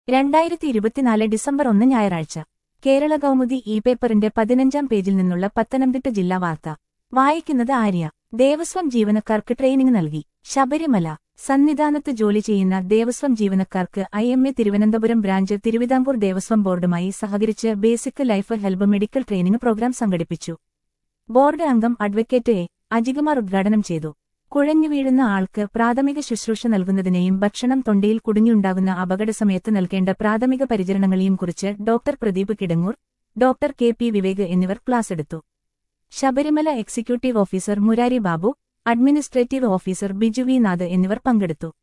രണ്ടായിരത്തി ഇരുപത്തിനാല് ഡിസംബർ ഒന്ന് ഞായറാഴ്ച കേരള കൗമുദി ഇ പേപ്പറിന്റെ പതിനഞ്ചാം പേജിൽ നിന്നുള്ള പത്തനംതിട്ട ജില്ലാ വാർത്ത വായിക്കുന്നത് ആര്യ ദേവസ്വം ജീവനക്കാർക്ക് ട്രെയിനിംഗ് നൽകി ശബരിമല സന്നിധാനത്ത് ജോലി ചെയ്യുന്ന ദേവസ്വം ജീവനക്കാർക്ക് I M A Thiruvananthapuram branch Thiruvithamkoor Devaswom ബോർഡുമായി സഹകരിച്ച് basic life help medical training program സംഘടിപ്പിച്ചു ബോർഡ് അംഗം അഡ്വക്കേറ്റ് എ അജികുമാർ ഉദ്ഘാടനം ചെയ്തു കുഴഞ്ഞു വീഴുന്ന ആൾക്ക് പ്രാഥമിക ശുശ്രൂഷ നൽകുന്നതിനെയും ഭക്ഷണം തൊണ്ടയിൽ കുടുങ്ങിയുണ്ടാകുന്ന അപകടസമയത്ത് നൽകേണ്ട പ്രാഥമിക പരിചരണങ്ങളെയും കുറിച്ച് doctor Pradeep Kidangoor doctor K P Vivek എന്നിവർ ക്ലാസെടുത്തു Sabarimala executive officer Murari Babu administrative officer Biju V Nath എന്നിവർ പങ്കെടുത്തു